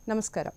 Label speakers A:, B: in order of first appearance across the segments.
A: నమస్కారం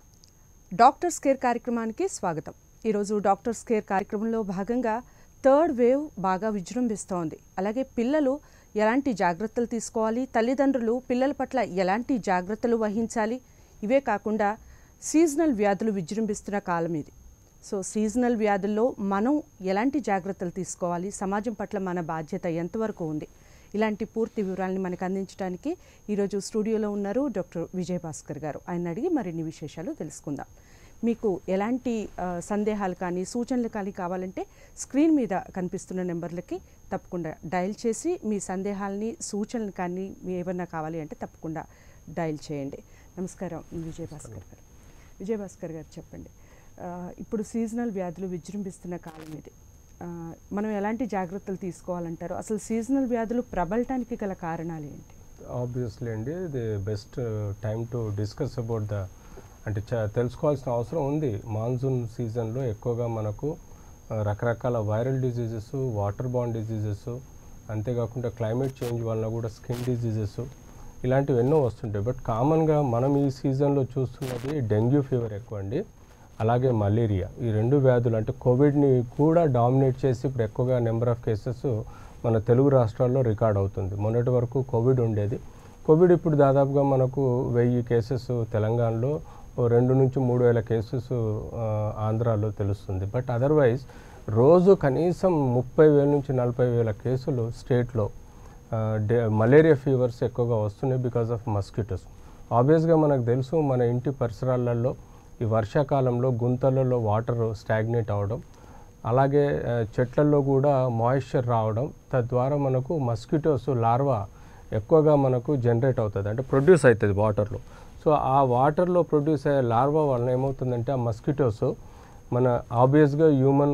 A: doctors care కార్యక్రమానికి స్వాగతం ఈరోజు డాక్టర్స్ కేర్ కార్యక్రమంలో భాగంగా థర్డ్ వేవ్ బాగా విజృంభిస్తోంది అలాగే పిల్లలు ఎలాంటి జాగ్రత్తలు తీసుకోవాలి తల్లిదండ్రులు పిల్లల పట్ల ఎలాంటి జాగ్రత్తలు వహించాలి ఇవే కాకుండా సీజనల్ వ్యాధులు విజృంభిస్తున్న కాలం ఇది సో సీజనల్ వ్యాధుల్లో మనం ఎలాంటి జాగ్రత్తలు తీసుకోవాలి సమాజం పట్ల మన బాధ్యత ఎంతవరకు ఉంది ఇలాంటి పూర్తి వివరాలని మనకు అందించడానికి ఈరోజు స్టూడియోలో ఉన్నారు డాక్టర్ విజయభాస్కర్ గారు ఆయన అడిగి మరిన్ని విశేషాలు తెలుసుకుందాం మీకు ఎలాంటి ఆ, సందేహాలు కానీ సూచనలు కానీ కావాలంటే స్క్రీన్ మీద కనిపిస్తున్న నెంబర్లకి తప్పకుండా డయల్ చేసి మీ సందేహాలని సూచనలు కానీ మీ ఏమన్నా కావాలి అంటే తప్పకుండా డయల్ చేయండి నమస్కారం విజయభాస్కర్ గారు విజయభాస్కర్ గారు చెప్పండి ఆ, ఇప్పుడు సీజనల్ వ్యాధులు విజృంభిస్తున్న కాలం ఇది ఆ, మనం ఎలాంటి జాగ్రత్తలు తీసుకోవాలంటారు అసలు సీజనల్ వ్యాధులు ప్రబలటానికి గల కారణాలు ఏంటి
B: ఆబ్వియస్లీ అండి the best time to discuss about the అంటే చ- తెలుసుకోవాల్సిన అవసరం ఉంది మాన్సూన్ సీజన్లో ఎక్కువగా మనకు ఆ, రకరకాల వైరల్ డిసీజెస్ వాటర్ బాండ్ డిసీజెస్ అంతేకాకుండా క్లైమేట్ చేంజ్ వలన కూడా స్కిన్ డిసీజెస్ ఇలాంటివి ఎన్నో వస్తుంటాయి బట్ కామన్గా మనం ఈ సీజన్లో చూస్తున్నది డెంగ్యూ ఫీవర్ ఎక్కువ అండి అలాగే మలేరియా ఈ రెండు వ్యాధులు అంటే కోవిడ్ని కూడా డామినేట్ చేసి ఇప్పుడు ఎక్కువగా నెంబర్ ఆఫ్ కేసెస్ మన తెలుగు రాష్ట్రాల్లో రికార్డ్ అవుతుంది మొన్నటి వరకు కోవిడ్ ఉండేది కోవిడ్ ఇప్పుడు దాదాపుగా మనకు వెయ్యి కేసెస్ తెలంగాణలో ఓ రెండు నుంచి మూడు వేల కేసెస్ ఆ, ఆంధ్రాలో తెలుస్తుంది బట్ అదర్వైజ్ రోజు కనీసం ముప్పై వేల నుంచి నలభై వేల కేసులు స్టేట్లో ఆ, డే- మలేరియా ఫీవర్స్ ఎక్కువగా వస్తున్నాయి బికాస్ ఆఫ్ మస్కిటోస్ ఆబ్వియస్గా మనకు తెలుసు మన ఇంటి పరిసరాలలో ఈ వర్షాకాలంలో గుంతలలో వాటర్ స్టాగ్నేట్ అవ్వడం అలాగే ఆ, చెట్లలో కూడా మాయిశ్చర్ రావడం తద్వారా మనకు మస్కిటోస్ లార్వా ఎక్కువగా మనకు జనరేట్ అవుతుంది అంటే ప్రొడ్యూస్ అవుతుంది వాటర్లో సో ఆ వాటర్లో ప్రొడ్యూస్ అయ్యే లార్వా వలన ఏమవుతుందంటే ఆ మస్కిటోస్ మన ఆబ్వియస్గా హ్యూమన్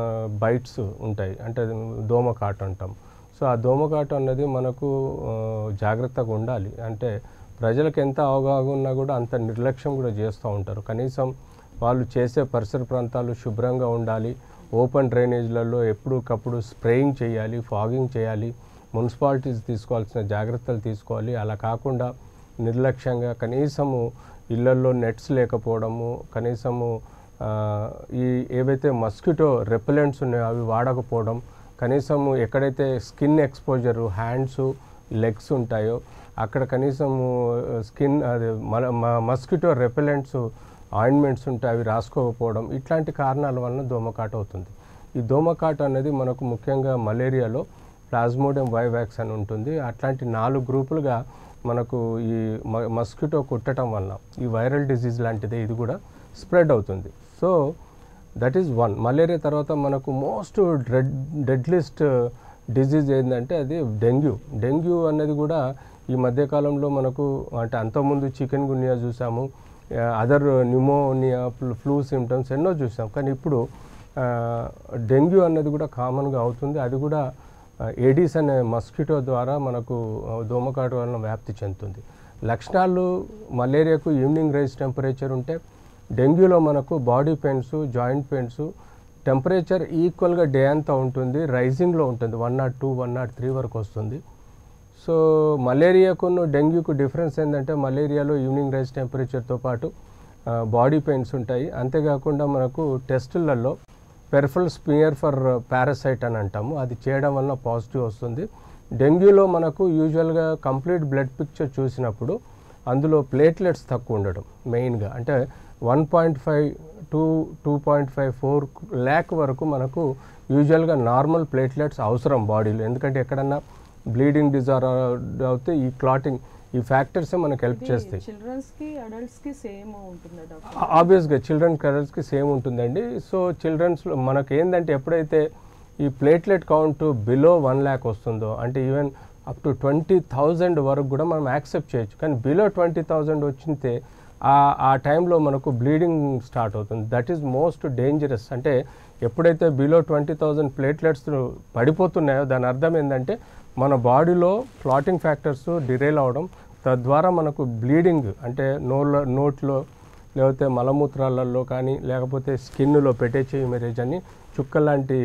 B: బైట్స్ ఉంటాయి అంటే దోమ కాటు అంటాం సో ఆ దోమకాటు అన్నది మనకు ఆ, జాగ్రత్తగా ఉండాలి అంటే ప్రజలకు ఎంత అవగాహన ఉన్నా కూడా అంత నిర్లక్ష్యం కూడా చేస్తూ ఉంటారు కనీసం వాళ్ళు చేసే పరిసర ప్రాంతాలు శుభ్రంగా ఉండాలి ఓపెన్ డ్రైనేజ్లలో ఎప్పటికప్పుడు స్ప్రేయింగ్ చేయాలి ఫాగింగ్ చేయాలి మున్సిపాలిటీస్ తీసుకోవాల్సిన జాగ్రత్తలు తీసుకోవాలి అలా కాకుండా నిర్లక్ష్యంగా కనీసము ఇళ్లల్లో నెట్స్ లేకపోవడము కనీసము ఆ, ఈ ఏవైతే మస్కిటో రెపెలెంట్స్ ఉన్నాయో అవి వాడకపోవడం కనీసము ఎక్కడైతే స్కిన్ ఎక్స్పోజరు హ్యాండ్స్ లెగ్స్ ఉంటాయో అక్కడ కనీసము స్కిన్ అది మస్కిటో రెపెలెంట్స్ ఆయింట్మెంట్స్ ఉంటాయి అవి రాసుకోకపోవడం ఇట్లాంటి కారణాల వలన దోమకాటు అవుతుంది ఈ దోమకాటు అనేది మనకు ముఖ్యంగా మలేరియాలో ప్లాస్మోడియం వైవాక్స్ అని ఉంటుంది అట్లాంటి నాలుగు గ్రూపులుగా మనకు ఈ మ- మస్కిటో కుట్టడం వలన ఈ వైరల్ డిసీజ్ లాంటిదే ఇది కూడా స్ప్రెడ్ అవుతుంది so that is one malaria తర్వాత మనకు మోస్ట్ డెడ్ డెడ్లిస్ట్ డిజీజ్ ఏంటంటే అది డెంగ్యూ డెంగ్యూ అనేది కూడా ఈ మధ్యకాలంలో మనకు అంటే అంతకుముందు చికెన్ గున్యా చూసాము అదర్ న్యూమోనియా ఫ్లూ సిమ్టమ్స్ ఎన్నో చూసాం కానీ ఇప్పుడు ఆ, డెంగ్యూ అనేది కూడా కామన్గా అవుతుంది అది కూడా ఏడీస్ అనే మస్కిటో ద్వారా మనకు ఆ, దోమకాటు వలన వ్యాప్తి చెందుతుంది లక్షణాలు మలేరియాకు ఈవినింగ్ రైజ్ టెంపరేచర్ ఉంటే డెంగ్యూలో మనకు body pains joint pains temperature ఈక్వల్గా డే అంతా ఉంటుంది రైజింగ్లో ఉంటుంది one nought two one nought three వరకు వస్తుంది సో మలేరియాకును డెంగ్యూకు డిఫరెన్స్ ఏంటంటే మలేరియాలో ఈవినింగ్ రైజ్ టెంపరేచర్తో పాటు బాడీ పెయిన్స్ ఉంటాయి అంతేకాకుండా మనకు టెస్టులలో పెర్ఫల్ స్పియర్ ఫర్ పారాసైట్ అని అంటాము అది చేయడం వలన పాజిటివ్ వస్తుంది డెంగ్యూలో మనకు యూజువల్గా కంప్లీట్ బ్లడ్ పిక్చర్ చూసినప్పుడు అందులో ప్లేట్లెట్స్ తక్కువ ఉండడం మెయిన్గా అంటే one point five two two point five four lakh వరకు మనకు యూజువల్గా నార్మల్ ప్లేట్లెట్స్ అవసరం బాడీలో ఎందుకంటే ఎక్కడన్నా బ్లీడింగ్ డిజార్డర్ అవుతే ఈ క్లాటింగ్ ఈ ఫ్యాక్టర్సే మనకు హెల్ప్ చేస్తాయి
A: చిల్డ్రన్స్ కి అడల్ట్స్ కి సేమ్ ఉంటుందా డాక్టర్
B: ఆబ్వియస్గా చిల్డ్రన్ కలర్స్కి సేమ్ ఉంటుందండి సో చిల్డ్రన్స్లో మనకు ఏంటంటే ఎప్పుడైతే ఈ platelet count below one lakh వస్తుందో అంటే even up to twenty thousand వరకు కూడా మనం యాక్సెప్ట్ చేయొచ్చు కానీ బిలో ట్వంటీ థౌజండ్ వచ్చితే ఆ ఆ టైంలో మనకు బ్లీడింగ్ స్టార్ట్ అవుతుంది దట్ ఈస్ మోస్ట్ డేంజరస్ అంటే ఎప్పుడైతే బిలో ట్వంటీ థౌజండ్ ప్లేట్లెట్స్ పడిపోతున్నాయో దాని అర్థం ఏంటంటే మన బాడీలో క్లాటింగ్ ఫ్యాక్టర్స్ డిరైల్ అవడం తద్వారా మనకు బ్లీడింగ్ అంటే నోట్లో నోట్లో లేకపోతే మలమూత్రాలలో కానీ లేకపోతే స్కిన్లో పెట్టేచే ఇమరేజ్ అని చుక్కలాంటి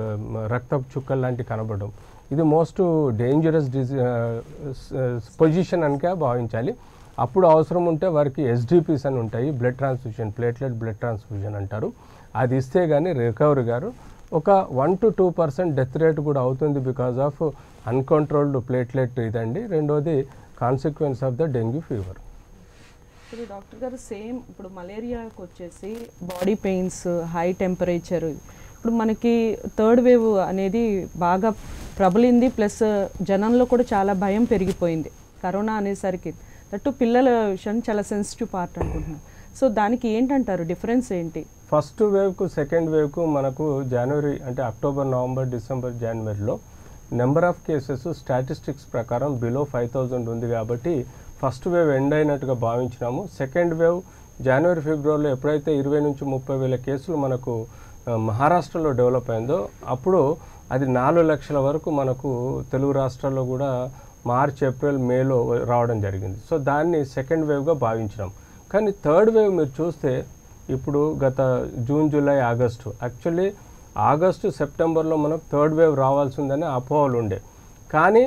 B: రక్తపు చుక్కలు లాంటి కనబడడం ఇది మోస్ట్ డేంజరస్ డిజీ పొజిషన్ అనక భావించాలి అప్పుడు అవసరం ఉంటే వారికి ఎస్డిపిస్ అని ఉంటాయి blood transfusion platelet blood transfusion అంటారు అది ఇస్తే కానీ రికవరీ గారు ఒక one to two percent death rate కూడా అవుతుంది బికాజ్ ఆఫ్ అన్కంట్రోల్డ్ ప్లేట్లెట్ ఇదండి రెండోది consequence of the dengue fever
A: ఇప్పుడు డాక్టర్ గారు సేమ్ ఇప్పుడు మలేరియాకి వచ్చేసి బాడీ పెయిన్స్ హై టెంపరేచర్ ఇప్పుడు మనకి థర్డ్ వేవ్ అనేది బాగా ప్రబలింది ప్లస్ జనంలో కూడా చాలా భయం పెరిగిపోయింది కరోనా అనేసరికి దట్టు పిల్లల విషయం చాలా సెన్సిటివ్ పార్ట్ అనుకుంటున్నాను సో దానికి ఏంటంటారు డిఫరెన్స్ ఏంటి
B: ఫస్ట్ వేవ్కు సెకండ్ వేవ్కు మనకు జనవరి అంటే అక్టోబర్ నవంబర్ డిసెంబర్ జనవరిలో నెంబర్ ఆఫ్ కేసెస్ స్టాటిస్టిక్స్ ప్రకారం బిలో ఫైవ్ థౌజండ్ ఉంది కాబట్టి ఫస్ట్ వేవ్ ఎండ్ అయినట్టుగా భావించినాము సెకండ్ వేవ్ జనవరి ఫిబ్రవరిలో ఎప్పుడైతే ఇరవై నుంచి ముప్పై వేల కేసులు మనకు ఆ, మహారాష్ట్రలో డెవలప్ అయిందో అప్పుడు అది నాలుగు లక్షల వరకు మనకు తెలుగు రాష్ట్రాల్లో కూడా మార్చ్ ఏప్రిల్ మేలో రావడం జరిగింది సో దాన్ని సెకండ్ వేవ్గా భావించినాం కానీ థర్డ్ వేవ్ మీరు చూస్తే ఇప్పుడు గత June July August actually August సెప్టెంబర్లో మనకు థర్డ్ వేవ్ రావాల్సిందని అపోహలు ఉండే కానీ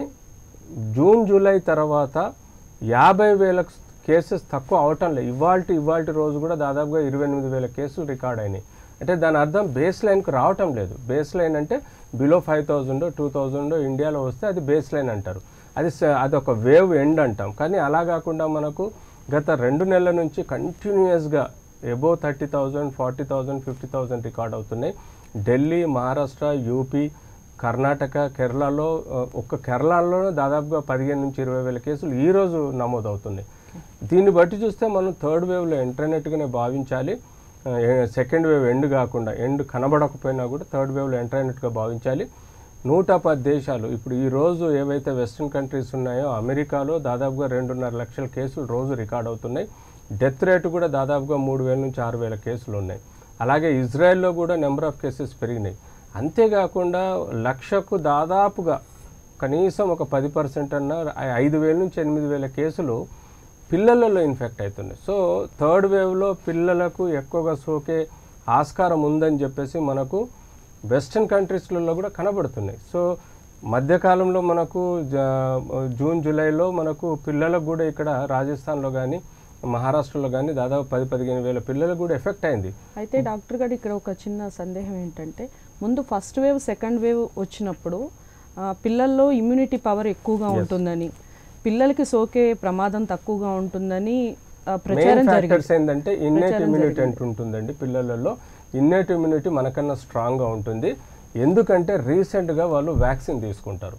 B: జూన్ జూలై తర్వాత యాభై వేల కేసెస్ తక్కువ అవటం లేదు ఇవాల్టి ఇవాల్టి రోజు కూడా దాదాపుగా ఇరవై ఎనిమిది వేల కేసులు రికార్డ్ అయినాయి అంటే దాని అర్థం బేస్ లైన్కి రావటం లేదు బేస్ లైన్ అంటే below five thousand two thousand ఇండియాలో వస్తే అది బేస్ లైన్ అంటారు అది స- అది ఒక వేవ్ ఎండ్ అంటాం కానీ అలా కాకుండా మనకు గత రెండు నెలల నుంచి కంటిన్యూయస్గా above thirty thousand forty thousand fifty thousand record అవుతున్నాయి ఢిల్లీ మహారాష్ట్ర యూపీ కర్ణాటక కేరళలో ఆ, ఒక్క కేరళలో దాదాపుగా పదిహేను నుంచి ఇరవై వేల కేసులు ఈ రోజు నమోదవుతున్నాయి దీన్ని బట్టి చూస్తే మనం థర్డ్ వేవ్లో ఇంటర్నెట్గానే భావించాలి సెకండ్ వేవ్ ఎండ్ కాకుండా ఎండ్ కనబడకపోయినా కూడా థర్డ్ వేవ్లో ఎంటర్ అయినట్టుగా భావించాలి నూట పది దేశాలు ఇప్పుడు ఈ రోజు ఏవైతే వెస్ట్రన్ కంట్రీస్ ఉన్నాయో అమెరికాలో దాదాపుగా రెండున్నర లక్షల కేసులు రోజు రికార్డ్ అవుతున్నాయి డెత్ రేటు కూడా దాదాపుగా మూడు వేల నుంచి ఆరు వేల కేసులు ఉన్నాయి అలాగే ఇజ్రాయెల్లో కూడా నెంబర్ ఆఫ్ కేసెస్ పెరిగినాయి అంతేకాకుండా లక్షకు దాదాపుగా కనీసం ఒక పది పర్సెంట్ అన్న ఐ- ఐదు వేల నుంచి ఎనిమిది వేల కేసులు పిల్లలలో ఇన్ఫెక్ట్ అవుతున్నాయి సో థర్డ్ వేవ్లో పిల్లలకు ఎక్కువగా సోకే ఆస్కారం ఉందని చెప్పేసి మనకు వెస్ట్రన్ కంట్రీస్లలో కూడా కనబడుతున్నాయి సో మధ్యకాలంలో మనకు జా- జూన్ జూలైలో మనకు పిల్లలకు కూడా ఇక్కడ రాజస్థాన్లో కానీ మహారాష్ట్రలో కానీ దాదాపు పది పదిహేను వేల పిల్లలకు కూడా ఎఫెక్ట్ అయింది
A: అయితే డాక్టర్ గారు ఇక్కడ ఒక చిన్న సందేహం ఏంటంటే ముందు ఫస్ట్ వేవ్ సెకండ్ వేవ్ వచ్చినప్పుడు ఆ, పిల్లల్లో ఇమ్యూనిటీ పవర్ ఎక్కువగా ఉంటుందని పిల్లలకి సోకే ప్రమాదం తక్కువగా ఉంటుందని ఆ, ప్రచారం
B: మెయిన్
A: జరిగింది
B: ఫ్యాక్టర్స్ ఏంటంటే ఇన్నేట్ ఇమ్యూనిటీ అంటూ ఉంటుందండి పిల్లలలో ఇన్నేట్ ఇమ్యూనిటీ మనకన్నా స్ట్రాంగ్గా ఉంటుంది ఎందుకంటే రీసెంట్గా వాళ్ళు వ్యాక్సిన్ తీసుకుంటారు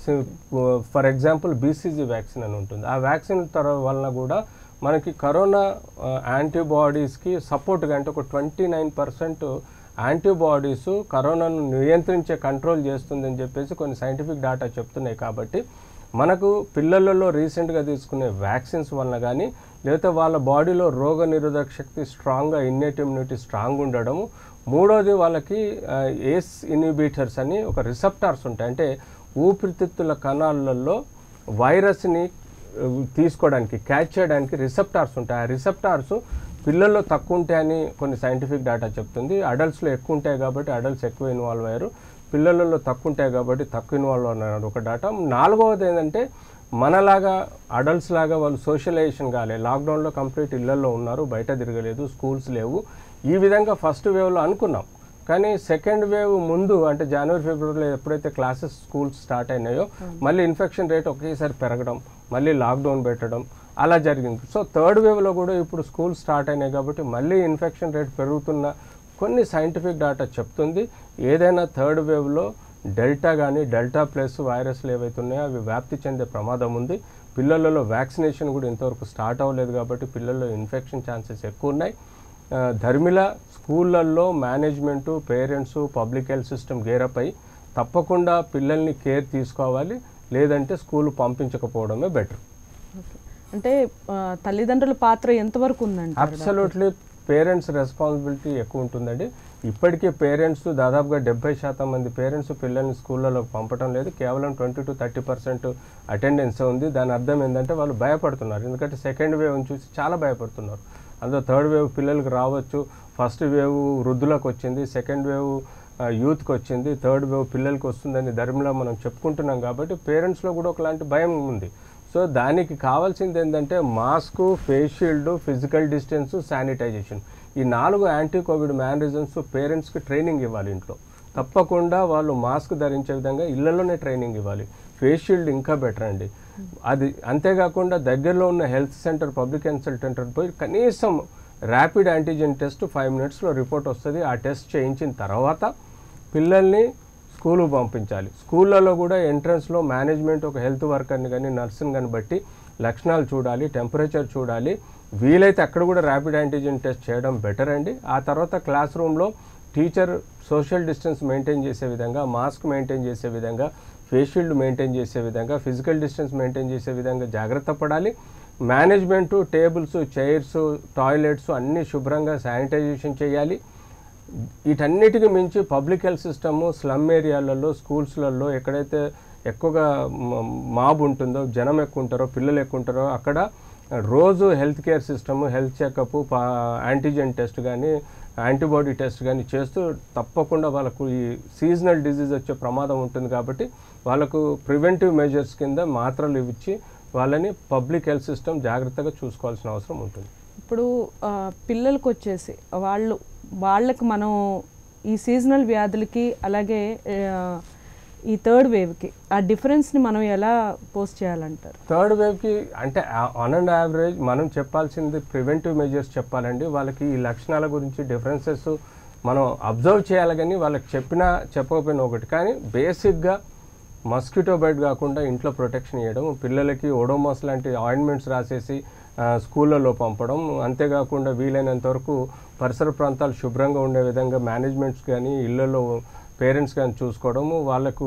B: ఫర్ ఎగ్జాంపుల్ బీసీజీ వ్యాక్సిన్ అని ఉంటుంది ఆ వ్యాక్సిన్ తర్వాత వలన కూడా మనకి కరోనా యాంటీబాడీస్కి సపోర్ట్గా అంటే ఒక ట్వంటీ నైన్ పర్సెంట్ యాంటీబాడీస్ కరోనాను నియంత్రించే కంట్రోల్ చేస్తుందని చెప్పేసి కొన్ని సైంటిఫిక్ డేటా చెప్తున్నాయి కాబట్టి మనకు పిల్లలలో రీసెంట్గా తీసుకునే వ్యాక్సిన్స్ వలన కానీ లేకపోతే వాళ్ళ బాడీలో రోగ నిరోధక శక్తి స్ట్రాంగ్గా ఇన్నేట్ ఇమ్యూనిటీ స్ట్రాంగ్ ఉండడము మూడోది వాళ్ళకి ఏస్ ఇన్హిబిటర్స్ అని ఒక రిసెప్టార్స్ ఉంటాయి అంటే ఊపిరితిత్తుల కణాలలో వైరస్ని ఆ, తీసుకోవడానికి క్యాచ్ చేయడానికి రిసెప్టార్స్ ఉంటాయి ఆ రిసెప్టార్స్ పిల్లల్లో తక్కువ ఉంటాయని కొన్ని సైంటిఫిక్ డేటా చెప్తుంది అడల్ట్స్లో ఎక్కువ ఉంటాయి కాబట్టి అడల్ట్స్ ఎక్కువ ఇన్వాల్వ్ అయ్యారు పిల్లలలో తక్కువ ఉంటాయి కాబట్టి తక్కువ ఇన్వాల్వ్ అన్నారు ఒక డేటా నాలుగవది ఏంటంటే మనలాగా అడల్ట్స్ లాగా వాళ్ళు సోషలైజేషన్ కాలే లాక్డౌన్లో కంప్లీట్ ఇళ్లలో ఉన్నారు బయట తిరగలేదు స్కూల్స్ లేవు ఈ విధంగా ఫస్ట్ వేవ్లో అనుకున్నాం కానీ సెకండ్ వేవ్ ముందు అంటే జనవరి ఫిబ్రవరిలో ఎప్పుడైతే క్లాసెస్ స్కూల్స్ స్టార్ట్ అయినాయో మళ్ళీ ఇన్ఫెక్షన్ రేట్ ఒకేసారి పెరగడం మళ్ళీ లాక్డౌన్ పెట్టడం అలా జరిగింది సో థర్డ్ వేవ్లో కూడా ఇప్పుడు స్కూల్ స్టార్ట్ అయినాయి కాబట్టి మళ్ళీ ఇన్ఫెక్షన్ రేట్ పెరుగుతున్న కొన్ని సైంటిఫిక్ డేటా చెప్తుంది ఏదైనా థర్డ్ వేవ్లో డెల్టా కానీ డెల్టా ప్లస్ వైరస్లు ఏవైతే ఉన్నాయో అవి వ్యాప్తి చెందే ప్రమాదం ఉంది పిల్లలలో వ్యాక్సినేషన్ కూడా ఇంతవరకు స్టార్ట్ అవ్వలేదు కాబట్టి పిల్లల్లో ఇన్ఫెక్షన్ ఛాన్సెస్ ఎక్కువ ఉన్నాయి ఆ, ధర్మిల స్కూళ్ళల్లో management parents public health system gear up అయి తప్పకుండా పిల్లల్ని కేర్ తీసుకోవాలి లేదంటే స్కూల్ పంపించకపోవడమే బెటర్
A: ఓకే. అంటే ఆ, తల్లిదండ్రుల పాత్ర ఎంతవరకు ఉందండి
B: అబ్సల్యూట్లీ పేరెంట్స్ రెస్పాన్సిబిలిటీ ఎక్కువ ఉంటుందండి ఇప్పటికే పేరెంట్స్ దాదాపుగా డెబ్బై శాతం మంది పేరెంట్స్ పిల్లల్ని స్కూళ్ళలో పంపడం లేదు కేవలం twenty two thirty percent attendance ఉంది దాని అర్థం ఏంటంటే వాళ్ళు భయపడుతున్నారు ఎందుకంటే సెకండ్ వేవ్ చూసి చాలా భయపడుతున్నారు అందులో థర్డ్ వేవ్ పిల్లలకి రావచ్చు ఫస్ట్ వేవ్ వృద్ధులకు వచ్చింది సెకండ్ వేవ్ ఆ, యూత్కి వచ్చింది థర్డ్ వేవ్ పిల్లలకి వస్తుందని ధర్మిలా మనం చెప్పుకుంటున్నాం కాబట్టి పేరెంట్స్లో కూడా ఒకలాంటి భయం ఉంది సో దానికి కావాల్సింది ఏంటంటే mask face shield physical distance sanitization ఈ నాలుగు యాంటీ కోవిడ్ మ్యానరిజమ్స్ పేరెంట్స్కి ట్రైనింగ్ ఇవ్వాలి ఇంట్లో తప్పకుండా వాళ్ళు మాస్క్ ధరించే విధంగా ఇళ్లలోనే ట్రైనింగ్ ఇవ్వాలి ఫేస్ షీల్డ్ ఇంకా బెటర్ అండి అది అంతేకాకుండా దగ్గరలో ఉన్న health centre public health centre పోయి కనీసం ర్యాపిడ్ యాంటీజెన్ టెస్ట్ ఫైవ్ మినిట్స్లో రిపోర్ట్ వస్తుంది ఆ టెస్ట్ చేయించిన తర్వాత పిల్లల్ని స్కూల్కి పంపించాలి స్కూళ్ళలో కూడా ఎంట్రన్స్లో మేనేజ్మెంట్ ఒక హెల్త్ వర్కర్ని కానీ నర్సుని కానీ బట్టి లక్షణాలు చూడాలి టెంపరేచర్ చూడాలి వీలైతే అక్కడ కూడా ర్యాపిడ్ యాంటీజెన్ టెస్ట్ చేయడం బెటర్ అండి ఆ తర్వాత క్లాస్ రూమ్లో టీచర్ సోషల్ డిస్టెన్స్ మెయింటైన్ చేసే విధంగా మాస్క్ మెయింటైన్ చేసే విధంగా ఫేస్ షీల్డ్ మెయింటైన్ చేసే విధంగా ఫిజికల్ డిస్టెన్స్ మెయింటైన్ చేసే విధంగా జాగ్రత్త పడాలి మేనేజ్మెంటు టేబుల్స్ చైర్స్ టాయిలెట్స్ అన్నీ శుభ్రంగా శానిటైజేషన్ చేయాలి వీటన్నిటికి మించి పబ్లిక్ హెల్త్ సిస్టము స్లమ్ ఏరియాలలో స్కూల్స్లలో ఎక్కడైతే ఎక్కువగా మ- మాబ్ ఉంటుందో జనం ఎక్కువ ఉంటారో పిల్లలు ఎక్కువ ఉంటారో అక్కడ రోజు health care system health checkup antigen test కానీ యాంటీబాడీ టెస్ట్ కానీ చేస్తూ తప్పకుండా వాళ్ళకు ఈ సీజనల్ డిజీజ్ వచ్చే ప్రమాదం ఉంటుంది కాబట్టి వాళ్ళకు ప్రివెంటివ్ మెజర్స్ కింద మాత్రలు ఇచ్చి వాళ్ళని పబ్లిక్ హెల్త్ సిస్టమ్ జాగ్రత్తగా చూసుకోవాల్సిన అవసరం ఉంటుంది
A: ఇప్పుడు ఆ, పిల్లలకు వచ్చేసి వాళ్ళు వాళ్ళకి మనం ఈ సీజనల్ వ్యాధులకి అలాగే ఆ, ఈ థర్డ్ వేవ్కి ఆ డిఫరెన్స్ని మనం ఎలా పోస్ట్ చేయాలంటారు
B: థర్డ్ వేవ్కి అంటే ఆన్ అండ్ యావరేజ్ మనం చెప్పాల్సింది ప్రివెంటివ్ మెజర్స్ చెప్పాలండి వాళ్ళకి ఈ లక్షణాల గురించి డిఫరెన్సెస్ మనం అబ్జర్వ్ చేయాలి కానీ వాళ్ళకి చెప్పినా చెప్పకపోయినా ఒకటి కానీ బేసిక్గా మస్కిటో బైట్ కాకుండా ఇంట్లో ప్రొటెక్షన్ ఇవ్వడం పిల్లలకి ఓడోమాస్ లాంటి ఆయింట్మెంట్స్ రాసేసి ఆ, స్కూళ్ళలో పంపడం అంతేకాకుండా వీలైనంత వరకు పరిసర ప్రాంతాలు శుభ్రంగా ఉండే విధంగా మేనేజ్మెంట్స్ కానీ ఇళ్లలో పేరెంట్స్ కానీ చూసుకోవడము వాళ్ళకు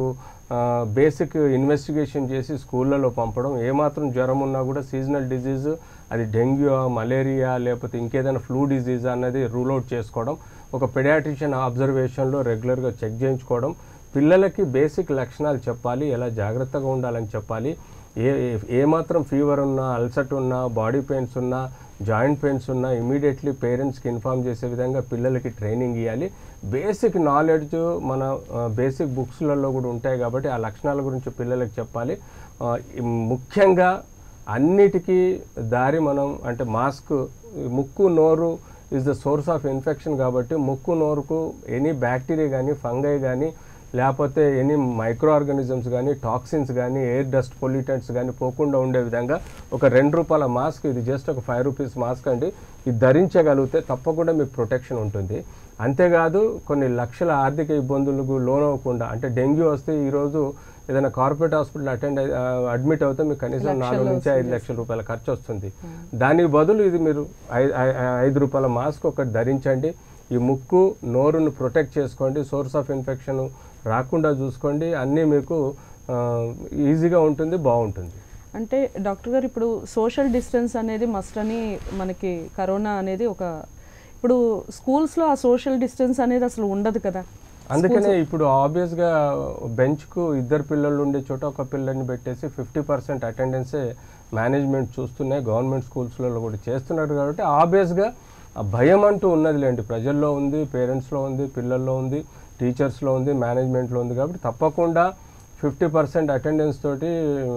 B: బేసిక్ ఇన్వెస్టిగేషన్ చేసి స్కూళ్ళలో పంపడం ఏమాత్రం జ్వరం ఉన్నా కూడా సీజనల్ డిజీజ్ అది డెంగ్యూ మలేరియా లేకపోతే ఇంకేదైనా ఫ్లూ డిజీజ్ అన్నది రూల్ అవుట్ చేసుకోవడం ఒక పెడియాట్రిషియన్ అబ్జర్వేషన్లో రెగ్యులర్గా చెక్ చేయించుకోవడం పిల్లలకి బేసిక్ లక్షణాలు చెప్పాలి ఎలా జాగ్రత్తగా ఉండాలని చెప్పాలి ఏ ఏ- ఏమాత్రం ఫీవర్ ఉన్నా అల్సట్ ఉన్నా బాడీ పెయిన్స్ ఉన్నా జాయింట్ పెయిన్స్ ఉన్నా ఇమీడియట్లీ పేరెంట్స్కి ఇన్ఫామ్ చేసే విధంగా పిల్లలకి ట్రైనింగ్ ఇవ్వాలి బేసిక్ నాలెడ్జ్ మన బేసిక్ బుక్స్లలో కూడా ఉంటాయి కాబట్టి ఆ లక్షణాల గురించి పిల్లలకి చెప్పాలి ఆ, ఈ ముఖ్యంగా అన్నిటికీ దారి మనం అంటే మాస్క్ ముక్కు నోరు is the source of infection కాబట్టి ముక్కు నోరుకు ఎనీ బ్యాక్టీరియా కానీ ఫంగై కానీ లేకపోతే ఎనీ మైక్రో ఆర్గానిజమ్స్ కానీ టాక్సిన్స్ కానీ ఎయిర్ డస్ట్ పొల్యూటెంట్స్ కానీ పోకుండా ఉండే విధంగా ఒక రెండు రూపాయల మాస్క్ ఇది జస్ట్ ఒక ఫైవ్ రూపీస్ మాస్క్ అండి ఇది ధరించగలిగితే తప్పకుండా మీకు ప్రొటెక్షన్ ఉంటుంది అంతేకాదు కొన్ని లక్షల ఆర్థిక ఇబ్బందులకు లోనవ్వకుండా అంటే డెంగ్యూ వస్తే ఈరోజు ఏదైనా కార్పొరేట్ హాస్పిటల్ అటెండ్ అడ్మిట్ అవుతే మీకు కనీసం నాలుగు నుంచి ఐదు లక్షల రూపాయల ఖర్చు వస్తుంది దానికి బదులు ఇది మీరు ఐ- ఐ- ఐదు రూపాయల మాస్క్ ఒకటి ధరించండి ఈ ముక్కు నోరును ప్రొటెక్ట్ చేసుకోండి సోర్స్ ఆఫ్ ఇన్ఫెక్షన్ రాకుండా చూసుకోండి అన్నీ మీకు ఆ, ఈజీగా ఉంటుంది బాగుంటుంది
A: అంటే డాక్టర్ గారు ఇప్పుడు సోషల్ డిస్టెన్స్ అనేది మస్ట్ అని మనకి కరోనా అనేది ఒక ఇప్పుడు స్కూల్స్లో ఆ సోషల్ డిస్టెన్స్ అనేది అసలు ఉండదు కదా
B: అందుకనే ఇప్పుడు ఆబ్వియస్గా బెంచ్కు ఇద్దరు పిల్లలు ఉండే చోట ఒక పిల్లల్ని పెట్టేసి ఫిఫ్టీ పర్సెంట్ అటెండెన్సే మేనేజ్మెంట్ చూస్తున్నాయి గవర్నమెంట్ స్కూల్స్లలో కూడా చేస్తున్నారు కాబట్టి ఆబ్వియస్గా ఆ భయం అంటూ ఉన్నదిలేండి ప్రజల్లో ఉంది పేరెంట్స్లో ఉంది పిల్లల్లో ఉంది టీచర్స్లో ఉంది మేనేజ్మెంట్లో ఉంది కాబట్టి తప్పకుండా ఫిఫ్టీ పర్సెంట్ అటెండెన్స్ తోటి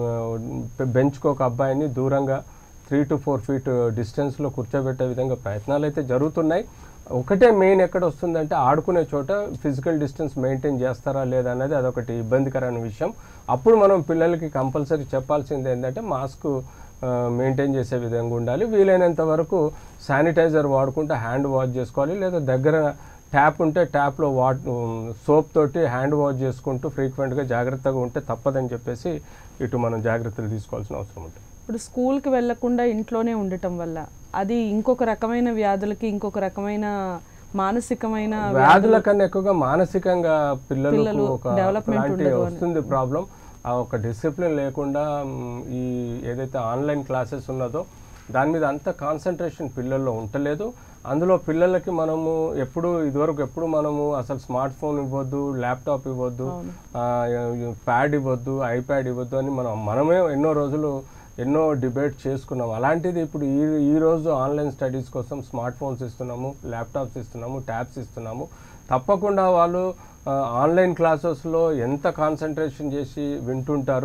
B: బెంచ్కి ఒక అబ్బాయిని దూరంగా త్రీ టు ఫోర్ ఫీట్ డిస్టెన్స్లో కూర్చోబెట్టే విధంగా ప్రయత్నాలు అయితే జరుగుతున్నాయి ఒకటే మెయిన్ ఎక్కడ వస్తుందంటే ఆడుకునే చోట ఫిజికల్ డిస్టెన్స్ మెయింటైన్ చేస్తారా లేదా అనేది అదొకటి ఇబ్బందికరమైన విషయం అప్పుడు మనం పిల్లలకి కంపల్సరీ చెప్పాల్సింది ఏంటంటే మాస్క్ మెయింటైన్ చేసే విధంగా ఉండాలి వీలైనంత వరకు శానిటైజర్ వాడుకుంటే హ్యాండ్ వాష్ చేసుకోవాలి లేదా దగ్గర ట్యాప్ ఉంటే ట్యాప్లో వాట్ సోప్ తోటి హ్యాండ్ వాష్ చేసుకుంటూ ఫ్రీక్వెంట్గా జాగ్రత్తగా ఉంటే తప్పదని చెప్పేసి ఇటు మనం జాగ్రత్తలు తీసుకోవాల్సిన అవసరం ఉంటుంది
A: ఇప్పుడు స్కూల్కి వెళ్లకుండా ఇంట్లోనే ఉండటం వల్ల అది ఇంకొక రకమైన వ్యాధులకి ఇంకొక రకమైన మానసికమైన
B: వ్యాధుల కన్నా ఎక్కువగా మానసికంగా పిల్లలకు
A: పిల్లలు
B: ఒక
A: development
B: అలాంటి
A: ఉండదు అని.
B: వస్తుంది ప్రాబ్లం ఆ ఒక డిసిప్లిన్ లేకుండా మ్, ఈ ఏదైతే ఆన్లైన్ క్లాసెస్ ఉన్నదో దాని మీద అంత కాన్సన్ట్రేషన్ పిల్లల్లో ఉండలేదు అందులో పిల్లలకి మనము ఎప్పుడు ఇదివరకు ఎప్పుడు మనము అసలు స్మార్ట్ ఫోన్ ఇవ్వద్దు ల్యాప్టాప్ ఇవ్వద్దు ప్యాడ్ ఇవ్వద్దు ఐప్యాడ్ ఇవ్వద్దు అని మనం మనమే ఎన్నో రోజులు ఎన్నో డిబేట్ చేసుకున్నాం అలాంటిది ఇప్పుడు ఈ ఈ రోజు ఆన్లైన్ స్టడీస్ కోసం స్మార్ట్ ఫోన్స్ ఇస్తున్నాము ల్యాప్టాప్స్ ఇస్తున్నాము ట్యాబ్స్ ఇస్తున్నాము తప్పకుండా వాళ్ళు ఆ, ఆన్లైన్ క్లాసెస్లో ఎంత కాన్సన్ట్రేషన్ చేసి వింటుంటారు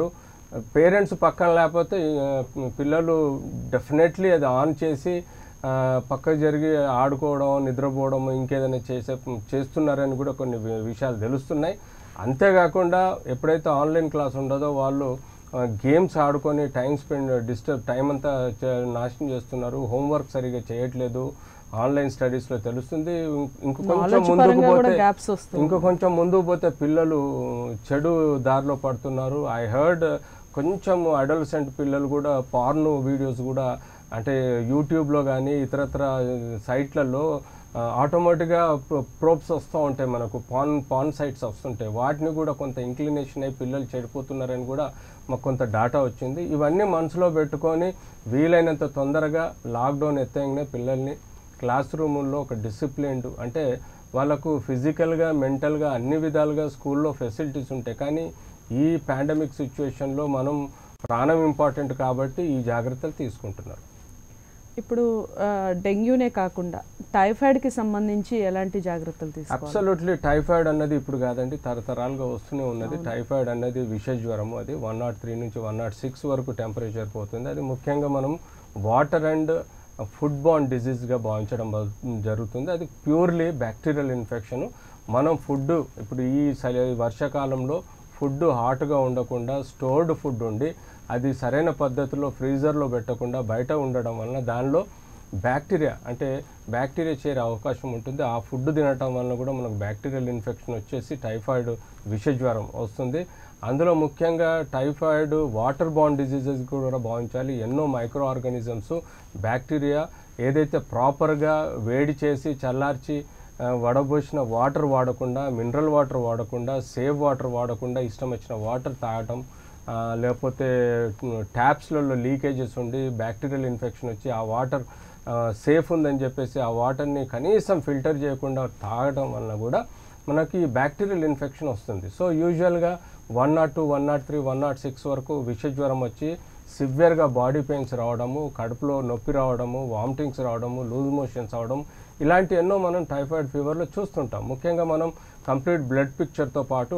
B: పేరెంట్స్ పక్కన లేకపోతే ఆ, పిల్లలు డెఫినెట్లీ అది ఆన్ చేసి ఆ, పక్కకు జరిగి ఆడుకోవడం నిద్రపోవడం ఇంకేదైనా చేసే చేస్తున్నారని కూడా కొన్ని వి- విషయాలు తెలుస్తున్నాయి అంతేకాకుండా ఎప్పుడైతే ఆన్లైన్ క్లాస్ ఉండదో వాళ్ళు గేమ్స్ ఆడుకొని టైం స్పెండ్ డిస్టర్బ్ టైం అంతా చే- నాశనం చేస్తున్నారు హోంవర్క్ సరిగా చేయట్లేదు ఆన్లైన్ స్టడీస్లో తెలుస్తుంది ఇం- ఇంక కొంచెం
A: నాలెడ్జ్
B: ముందుకు
A: పరంగా కూడా
B: పోతే
A: గ్యాప్స్ వస్తుంది
B: ఇంకో కొంచెం ముందుకు పోతే పిల్లలు చెడు దారిలో పడుతున్నారు ఐ హర్డ్ కొంచెం అడల్సెంట్ పిల్లలు కూడా పార్న్ వీడియోస్ కూడా అంటే యూట్యూబ్లో కానీ ఇతరత్ర సైట్లలో ఆటోమేటిక్గా ప్రోప్స్ వస్తూ ఉంటాయి మనకు పాన్ పాన్ సైట్స్ వస్తుంటాయి వాటిని కూడా కొంత ఇంక్లినేషన్ అయి పిల్లలు చెడిపోతున్నారని కూడా మాకు కొంత డాటా వచ్చింది ఇవన్నీ మనసులో పెట్టుకొని వీలైనంత తొందరగా లాక్డౌన్ ఎత్తగానే పిల్లల్ని క్లాస్ రూముల్లో ఒక డిసిప్లిన్డ్ అంటే వాళ్ళకు ఫిజికల్గా మెంటల్గా అన్ని విధాలుగా స్కూల్లో ఫెసిలిటీస్ ఉంటాయి కానీ ఈ పాండమిక్ సిచ్యువేషన్లో మనం ప్రాణం ఇంపార్టెంట్ కాబట్టి ఈ జాగ్రత్తలు తీసుకుంటున్నారు
A: ఇప్పుడు ఆ, డెంగ్యూనే కాకుండా టైఫాయిడ్కి సంబంధించి ఎలాంటి జాగ్రత్తలు తీసుకోవాలి
B: అబ్సల్యూట్లీ టైఫాయిడ్ అన్నది ఇప్పుడు కాదండి తరతరాలుగా వస్తూనే ఉన్నది టైఫాయిడ్ అన్నది విష జ్వరము అది వన్ నాట్ త్రీ నుంచి వన్ నాట్ సిక్స్ వరకు టెంపరేచర్ పోతుంది అది ముఖ్యంగా మనం వాటర్ అండ్ ఫుడ్ బాన్ డిజీజ్గా భావించడం బ- జరుగుతుంది అది ప్యూర్లీ బ్యాక్టీరియల్ ఇన్ఫెక్షన్ మనం ఫుడ్ ఇప్పుడు ఈ చలి వర్షాకాలంలో ఫుడ్ హాట్గా ఉండకుండా స్టోర్డ్ ఫుడ్ ఉండి అది సరైన పద్ధతిలో ఫ్రీజర్లో పెట్టకుండా బయట ఉండడం వలన దానిలో బ్యాక్టీరియా అంటే బ్యాక్టీరియా చేరే అవకాశం ఉంటుంది ఆ ఫుడ్ తినటం వలన కూడా మనకు బ్యాక్టీరియల్ ఇన్ఫెక్షన్ వచ్చేసి టైఫాయిడ్ విషజ్వరం వస్తుంది అందులో ముఖ్యంగా టైఫాయిడ్ వాటర్ బాండ్ డిజీజెస్ కూడా భావించాలి ఎన్నో మైక్రో ఆర్గానిజమ్స్ బ్యాక్టీరియా ఏదైతే ప్రాపర్గా వేడి చేసి చల్లార్చి ఆ, వడబోసిన వాటర్ వాడకుండా మినరల్ వాటర్ వాడకుండా సేవ్ వాటర్ వాడకుండా ఇష్టం వచ్చిన వాటర్ తాగటం ఆ, లేకపోతే ట్యాప్స్లలో లీకేజెస్ ఉండి బ్యాక్టీరియల్ ఇన్ఫెక్షన్ వచ్చి ఆ వాటర్ సేఫ్ ఉందని చెప్పేసి ఆ వాటర్ని కనీసం ఫిల్టర్ చేయకుండా తాగడం వలన కూడా మనకి బ్యాక్టీరియల్ ఇన్ఫెక్షన్ వస్తుంది సో యూజువల్గా one nought two one nought three one nought six వరకు విషజ్వరం వచ్చి సివియర్గా బాడీ పెయిన్స్ రావడము కడుపులో నొప్పి రావడము వామిటింగ్స్ రావడము లూజ్ మోషన్స్ అవడం ఇలాంటి ఎన్నో మనం టైఫాయిడ్ ఫీవర్లో చూస్తుంటాం ముఖ్యంగా మనం కంప్లీట్ బ్లడ్ పిక్చర్తో పాటు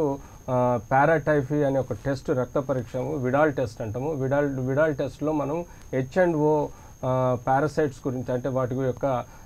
B: పారాటైఫీ అనే ఒక టెస్ట్ రక్త పరీక్ష విడాల్ టెస్ట్ అంటాము విడాల్ విడాల్ టెస్ట్లో మనం హెచ్ అండ్ ఓ పారాసైట్స్ గురించి అంటే వాటి యొక్క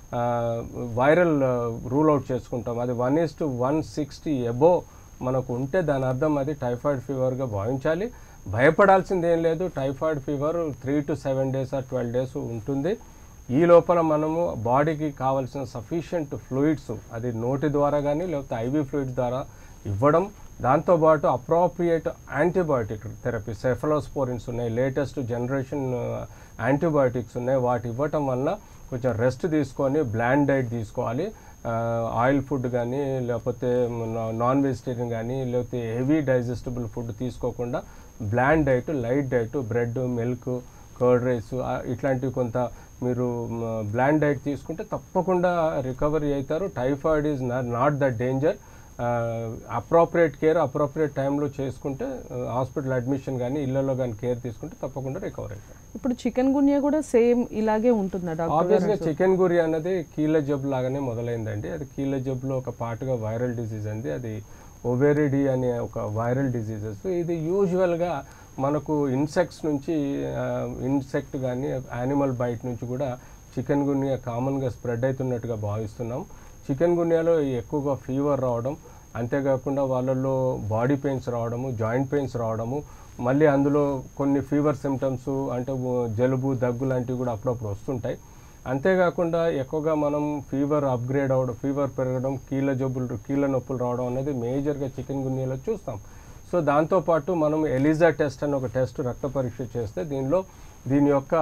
B: వైరల్ రూల్ అవుట్ చేసుకుంటాం అది one is to one sixty above మనకు ఉంటే దాని అర్థం అది టైఫాయిడ్ ఫీవర్గా భావించాలి భయపడాల్సింది ఏం లేదు typhoid fever three to seven days or twelve days ఉంటుంది ఈ లోపల మనము బాడీకి కావాల్సిన సఫిషియంట్ ఫ్లూయిడ్స్ అది నోటి ద్వారా కానీ లేకపోతే ఐవీ ఫ్లూయిడ్స్ ద్వారా ఇవ్వడం దాంతోపాటు అప్రోప్రియేట్ యాంటీబయాటిక్ థెరపీ సెఫలోస్పోరిన్స్ ఉన్నాయి లేటెస్ట్ జనరేషన్ యాంటీబయాటిక్స్ ఉన్నాయి వాటి ఇవ్వటం వల్ల కొంచెం రెస్ట్ తీసుకొని బ్లాండ్ డైట్ తీసుకోవాలి ఆయిల్ ఫుడ్ కానీ లేకపోతే నాన్ వెజిటేరియన్ కానీ లేకపోతే హెవీ డైజెస్టబుల్ ఫుడ్ తీసుకోకుండా bland diet light diet bread milk curd rice ఇట్లాంటివి కొంత మీరు బ్లాండ్ డైట్ తీసుకుంటే తప్పకుండా రికవరీ అవుతారు typhoid is not the danger appropriate care appropriate టైంలో చేసుకుంటే హాస్పిటల్ అడ్మిషన్ కానీ ఇళ్లలో కానీ కేర్ తీసుకుంటే తప్పకుండా రికవర్ అవుతారు
A: ఇప్పుడు చికెన్ గున్యా కూడా సేమ్ ఇలాగే ఉంటుందా డాక్టర్
B: ఆబ్వియస్గా చికెన్ గురి అన్నది కీళ్ళ జబ్బు లాగానే మొదలైందండి అది కీళ్ళ జబ్బులో ఒక పార్ట్గా వైరల్ డిసీజ్ అండి అది ఒబెరిడి అనే ఒక వైరల్ డిసీజెస్ ఇది యూజువల్గా మనకు ఇన్సెక్ట్స్ నుంచి ఇన్సెక్ట్ కానీ యానిమల్ బైట్ నుంచి కూడా చికెన్ గున్యా కామన్గా స్ప్రెడ్ అవుతున్నట్టుగా భావిస్తున్నాం చికెన్ గున్యాలో ఎక్కువగా ఫీవర్ రావడం అంతేకాకుండా వాళ్ళల్లో బాడీ పెయిన్స్ రావడము జాయింట్ పెయిన్స్ రావడము మళ్ళీ అందులో కొన్ని ఫీవర్ సిమ్టమ్స్ అంటే ఉ- జలుబు దగ్గు లాంటివి కూడా అప్పుడప్పుడు వస్తుంటాయి అంతేకాకుండా ఎక్కువగా మనం ఫీవర్ అప్గ్రేడ్ అవ్వడం ఫీవర్ పెరగడం కీళ్ళ జబ్బులు కీళ్ళ నొప్పులు రావడం అనేది మేజర్గా చికెన్ గున్యాలో చూస్తాం సో దాంతోపాటు మనం ఎలిజా టెస్ట్ అని ఒక టెస్ట్ రక్త పరీక్ష చేస్తే దీనిలో దీని యొక్క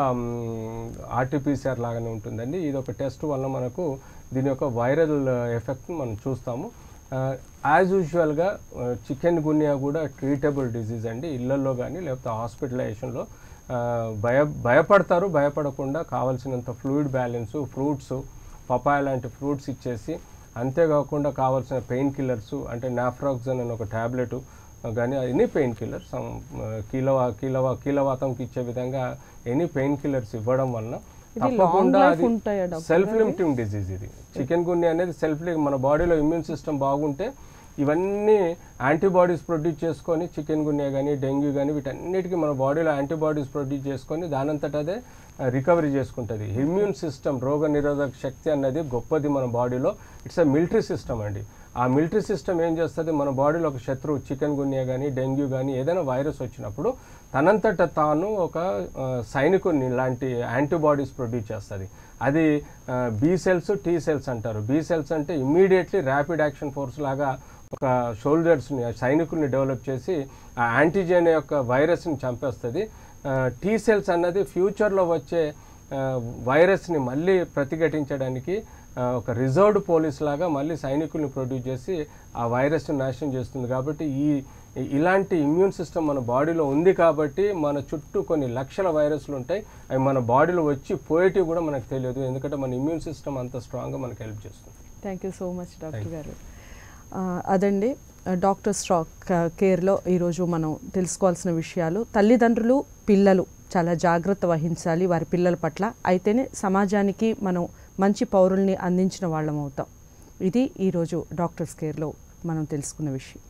B: ఆర్టీపీసీఆర్ లాగానే ఉంటుందండి ఇది ఒక టెస్ట్ వల్ల మనకు దీని యొక్క వైరల్ ఎఫెక్ట్ని మనం చూస్తాము యాజ్ యూజువల్గా చికెన్ గున్యా కూడా ట్రీటబుల్ డిజీజ్ అండి ఇళ్లలో కానీ లేకపోతే హాస్పిటలైజేషన్లో భయ భయపడతారు భయపడకుండా కావాల్సినంత ఫ్లూయిడ్ బ్యాలెన్సు ఫ్రూట్స్ పపాయ లాంటి ఫ్రూట్స్ ఇచ్చేసి అంతేకాకుండా కావాల్సిన పెయిన్ కిల్లర్స్ అంటే నాఫ్రాక్సన్ అని ఒక ట్యాబ్లెట్ కానీ ఎనీ పెయిన్ కిల్లర్స్ కీలవా కీలవా కీలవాతంకి ఇచ్చే విధంగా ఎనీ పెయిన్ కిల్లర్స్ ఇవ్వడం వలన
A: ఇది
B: తప్పకుండా
A: long life
B: అది
A: ఉంటాయా డాక్టర్
B: సెల్ఫ్ లిమిటింగ్ డిజీజ్ ఇది చికెన్ గున్యా అనేది సెల్ఫ్ మన బాడీలో ఇమ్యూన్ సిస్టమ్ బాగుంటే ఇవన్నీ యాంటీబాడీస్ ప్రొడ్యూస్ చేసుకొని చికెన్ గున్యా కానీ డెంగ్యూ కానీ వీటన్నిటికీ మన బాడీలో యాంటీబాడీస్ ప్రొడ్యూస్ చేసుకొని దానంతట అదే రికవరీ చేసుకుంటుంది ఇమ్యూన్ సిస్టమ్ రోగ నిరోధక శక్తి అన్నది గొప్పది మన బాడీలో ఇట్స్ అ మిలిటరీ సిస్టమ్ అండి ఆ మిలిటరీ సిస్టమ్ ఏం చేస్తుంది మన బాడీలో ఒక శత్రువు చికెన్ గున్యా కానీ డెంగ్యూ కానీ ఏదైనా వైరస్ వచ్చినప్పుడు తనంతట తాను ఒక ఆ, సైనికుని లాంటి యాంటీబాడీస్ ప్రొడ్యూస్ చేస్తుంది అది బీ సెల్స్ టీ సెల్స్ అంటారు బీ సెల్స్ అంటే ఇమ్మీడియట్లీ ర్యాపిడ్ యాక్షన్ ఫోర్స్ లాగా ఒక షోల్డర్స్ని సైనికుల్ని డెవలప్ చేసి ఆ యాంటీజెన్ యొక్క వైరస్ని చంపేస్తుంది టీ సెల్స్ అన్నది ఫ్యూచర్లో వచ్చే ఆ, వైరస్ని మళ్ళీ ప్రతిఘటించడానికి ఆ, ఒక రిజర్వ్డ్ పోలీస్ లాగా మళ్ళీ సైనికుల్ని ప్రొడ్యూస్ చేసి ఆ వైరస్ని నాశనం చేస్తుంది కాబట్టి ఈ ఈ- ఇలాంటి ఇమ్యూన్ సిస్టమ్ మన బాడీలో ఉంది కాబట్టి మన చుట్టూ కొన్ని లక్షల వైరస్లు ఉంటాయి అవి మన బాడీలో వచ్చి పోయేటివి కూడా మనకు తెలియదు ఎందుకంటే మన ఇమ్యూన్ సిస్టమ్ అంత స్ట్రాంగ్గా మనకు హెల్ప్ చేస్తుంది
A: thank you so much doctor గారు ఆ, అదండి ఆ, డాక్టర్ స్టాక్ కేర్లో ఈరోజు మనం తెలుసుకోవాల్సిన విషయాలు తల్లిదండ్రులు పిల్లలు చాలా జాగ్రత్త వహించాలి వారి పిల్లల పట్ల అయితేనే సమాజానికి మనం మంచి పౌరుల్ని అందించిన వాళ్ళం అవుతాం ఇది ఈరోజు డాక్టర్స్ కేర్లో మనం తెలుసుకున్న విషయం